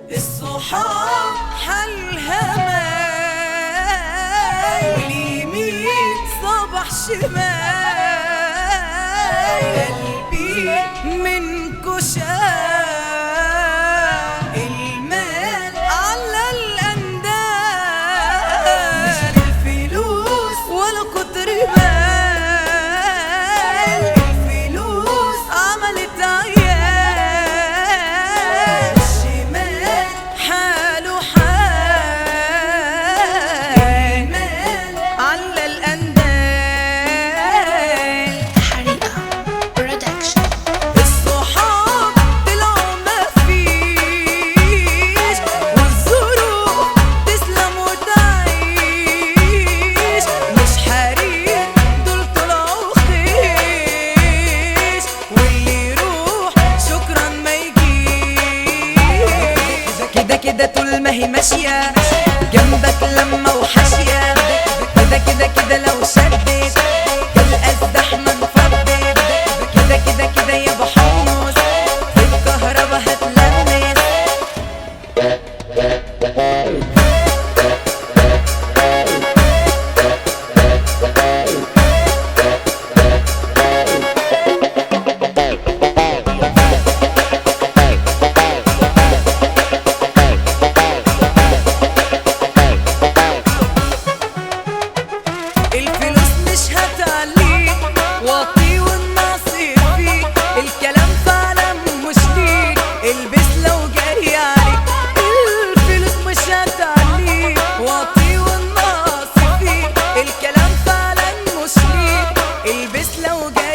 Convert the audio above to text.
الصحاب حالها ماي واليمين صبح شمال قلبي منكو شاف المال على الأندال الفلوس ولا كتر مال الفلوس عملت عيال الشمال حاله حال المال على الأندال حريقة برودكشن الصحاب طلعوا مفيش والظروف تسلم وتعيش مش حريق دول طلعوا خيش واللي يروح شكرا ما يجيش كده كده طول ما هي ماشية جنبك لما وحاشية كده كده كده لو شدت تلقى الزحمة انفضت كده كده كده يا بحمص في الكهرباء هتلمس الفلوس مش هتعليك واطي والنصيب فيك الكلام فعلا مش ليك البس لو جاي عليك الفلوس مش هتعليك واطي والنصيب فيك الكلام فعلا مش ليك البس لو جاي